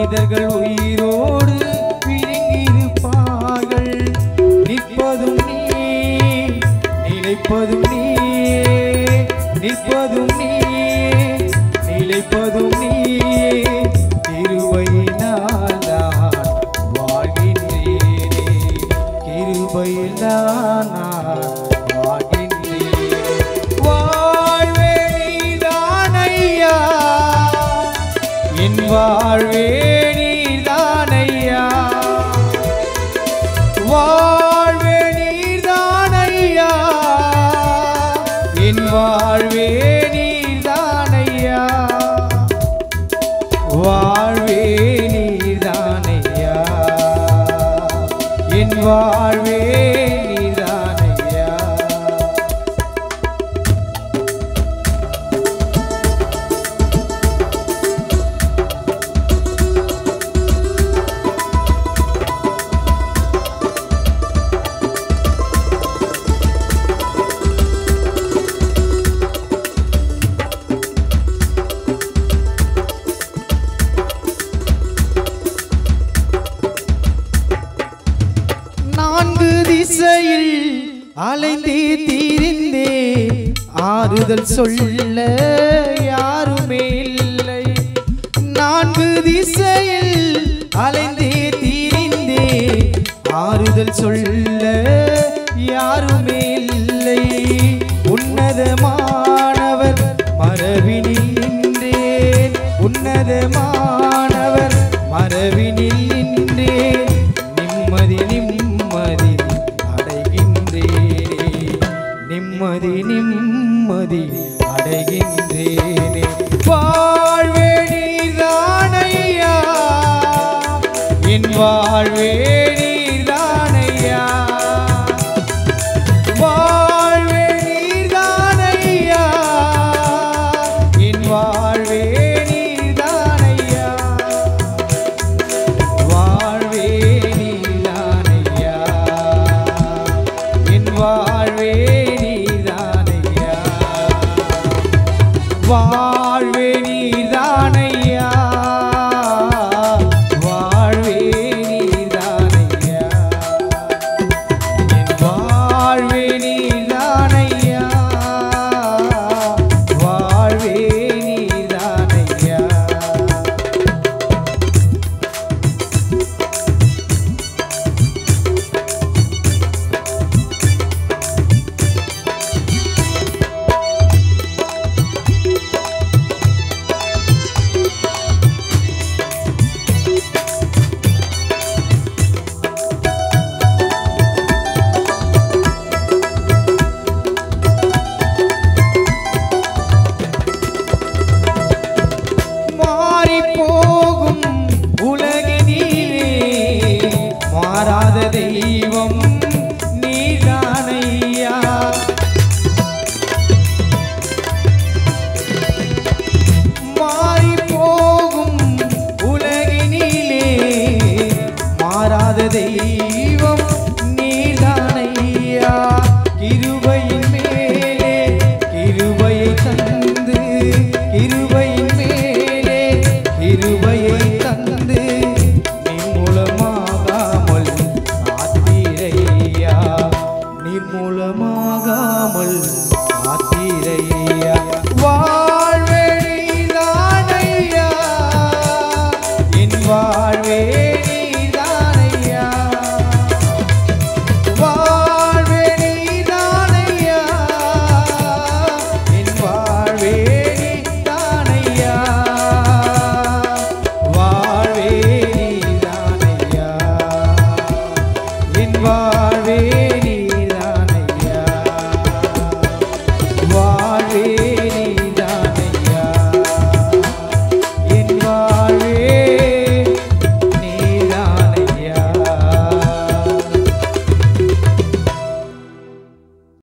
மனிதர்கள் உயிரோடு விழுங்கியிருப்பார்கள் நிற்பதும் நீ நிலைப்பதும் நீ நிற்பதும் நீ நிலைப்பதும் நீ கிருபையினால் நான் வாழ்கின்றேனே கிருபையினால் நான் வாழ்கின்றேன் வாழ்வே நீதானையா என் வாழ்வே நீதானையா வாழ்வே நீதானையா என் வாழ்வே நீதானையா வாழ்வே நீதானையா என் வாழ்வே நீதானையா நான்கு திசையில் அலைந்தே தீரிந்தே ஆறுதல் சொல்ல யாருமே இல்லை நான்கு திசையில் அலைந்தே தீரிந்தே ஆறுதல் சொல்ல யாருமே இல்லை உன்னதமானவர் மரபினில் நின்றேன் உன்னதமானவர் மரபினில் நின்றேன் நிம்மதி நிம்மதி அடைகின்றேனே நிம்மதி நிம்மதி அடைகின்றேனே வாழ்வே நீதானையா என் வாழ்வே